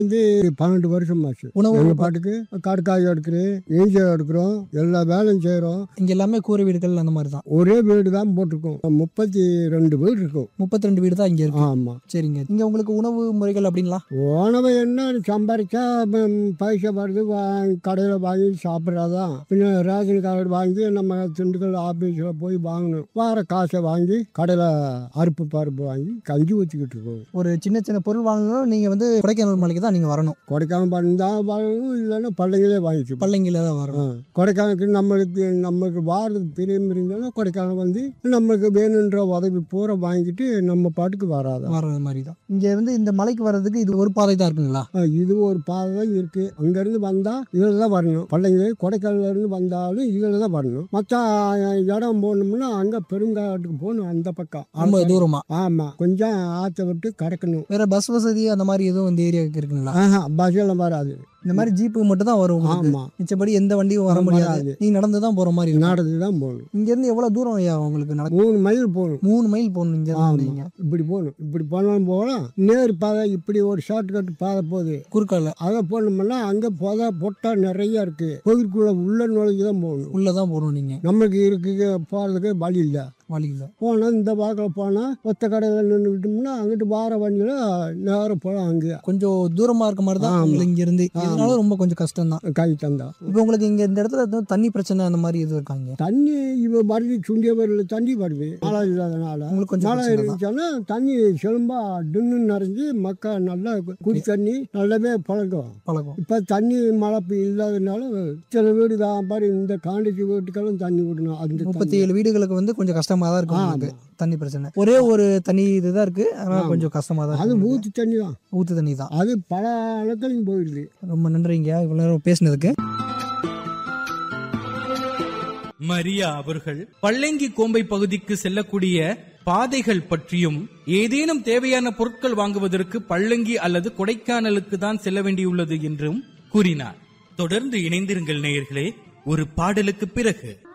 வந்து பன்னெண்டு வருஷம் ஆச்சு உணவு எங்க பாட்டுக்கு கடுக்காய் எடுக்கிறேன் ஈஞ்சல் எடுக்கிறோம் எல்லா வேலையும் செய்கிறோம் இங்க எல்லாமே கூரை வீடுகள் அந்த மாதிரி தான் ஒரே வீடு தான் போட்டிருக்கோம் முப்பத்தி ரெண்டு வீடு இருக்கும் முப்பத்தி ரெண்டு வீடு தான் இங்க இருக்கு ஆமாம் சரிங்க இங்க உங்களுக்கு உணவு முறைகள் அப்படின்லாம் உணவு என்ன சம்பாரிச்சா ம், பைசா வருது கடையில் வாங்கி சாப்பிட்றதான் பின்ன ரேஷன் கார்டு வாங்கி நம்ம திண்டுக்கல் ஆஃபீஸில் போய் வாங்கணும் வார காசை வாங்கி கடையில் அறுப்பு பருப்பு வாங்கி கஞ்சி ஊற்றிக்கிட்டு இருக்கோம் ஒரு சின்ன சின்ன பொருள் வாங்கணும் நீங்க வந்து கொடைக்கானல் மலைக்கு தான் நீங்க வரணும் கொடைக்கானல் பண்ணா வாங்கணும் இல்லைன்னா பள்ளிங்களே வாங்கிச்சு பள்ளிங்கில தான் வரணும் கொடைக்கானலுக்கு நம்மளுக்கு நம்மளுக்கு வாரத்துக்கு பிரியம் இருந்தாலும் கொடைக்கானல் வந்து நம்மளுக்கு வேணுன்ற உதவி பூரா வாங்கிட்டு நம்ம பாட்டுக்கு வராதான் வர்றது மாதிரி தான் இங்க வந்து இந்த மலைக்கு வர்றதுக்கு இது ஒரு பாதை தான் இருக்குங்களா அஹ் இது ஒரு பாதை தான் இருக்கு அங்கேருந்து வந்தால் இதில் தான் வரணும் பள்ளிங்களே கொடைக்கானல்ல இருந்து வந்தாலும் இதில் தான் வரணும் மற்ற இடம் போகணும்னா அங்கே பெருங்காட்டுக்கு போகணும் அந்த பக்கம் ரொம்ப தூரமா ஆமாம் கொஞ்சம் ஆற்றை விட்டு கடக்கணும் வேற பஸ் வசதி அந்த மாதிரி எதுவும் இந்த ஏரியாவுக்கு இருக்குங்களா ஆஹா பஸ்ஸெல்லாம் வராது இந்த மாதிரி ஜீப்பு மட்டும் தான் வரும் உங்களுக்கு. ஆமாம் மிச்சபடி எந்த வண்டியும் வர முடியாது வராது. நீங்க நடந்து தான் போற மாதிரி இருக்கும் நடந்து தான் போகணும் இங்க இருந்து எவ்வளவு தூரம் ஐயா உங்களுக்கு நடக்க மூணு மைல் போகணும் மூணு மைல் போகணும் இங்க இருந்து ஆமா. நீங்க இப்படி போகணும் இப்படி போனாலும் போகலாம் நேர் பாதை இப்படி ஒரு ஷார்ட் கட் பாதை போகுது குறுக்கால அதை போனோம்னா அங்கே புதை பொட்டா நிறைய இருக்கு கோயிலுக்குள்ள உள்ள நுழைஞ்சு தான் போகணும் உள்ளதான் போகணும் நீங்க நம்மளுக்கு இருக்கு போகிறதுக்கு வழி இல்லை வழியில போனால் இந்த வாக்கில் போனால் ஒத்த கடையில் நின்று விட்டோம்னா அங்கிட்டு வார வண்டியில் நேரம் போகலாம் அங்கே கொஞ்சம் தூரமா இருக்க மாதிரி தான் ஆமா. உங்களுக்கு இங்க இருந்து ஆமா. இதனால ரொம்ப கொஞ்சம் கஷ்டம் தான் கை தந்தா இப்போ உங்களுக்கு இங்க இந்த இடத்துல எதுவும் தண்ணி பிரச்சனை அந்த மாதிரி எதுவும் இருக்காங்க தண்ணி இவ வருது சுண்டிய வரல தண்ணி வருது மழை இல்லாதனால உங்களுக்கு கொஞ்சம் மழை பிரச்சனை தான். இருந்துச்சுன்னா தண்ணி செலும்பா டின்னு நிறைஞ்சு மக்கள் நல்லா குடி தண்ணி நல்லாவே பழக்கம் பழக்கம் இப்போ தண்ணி மழை பெய்ய இல்லாதனால சில வீடு தான் பாரு இந்த காண்டிச்சி வீட்டுக்கெல்லாம் தண்ணி விடணும் அந்த முப்பத்தி ஏழு வீடுகளுக்கு வந்து கொஞ்சம் கஷ்டமா தான் இருக்கும் ஆமா. உங்களுக்கு தண்ணி பிரச்சனை ஒரே ஒரு தண்ணி இதுதான் இருக்கு அதனால ஆமா. கொஞ்சம் கஷ்டமா தான் அது இருக்கு ஊற்று தண்ணி தான் ஊத்து தண்ணி தான் அது பல இடத்துலையும் போயிடுது ரொம்ப நன்றிங்க இவ்வளவு நேரம் பேசினதுக்கு மரியா அவர்கள் பள்ளங்கி கோம்பை பகுதிக்கு செல்லக்கூடிய பாதைகள் பற்றியும் ஏதேனும் தேவையான பொருட்கள் வாங்குவதற்கு பள்ளங்கி அல்லது கொடைக்கானலுக்கு தான் செல்ல வேண்டியுள்ளது என்றும் கூறினார் தொடர்ந்து இணைந்திருங்கள் நேயர்களே ஒரு பாடலுக்கு பிறகு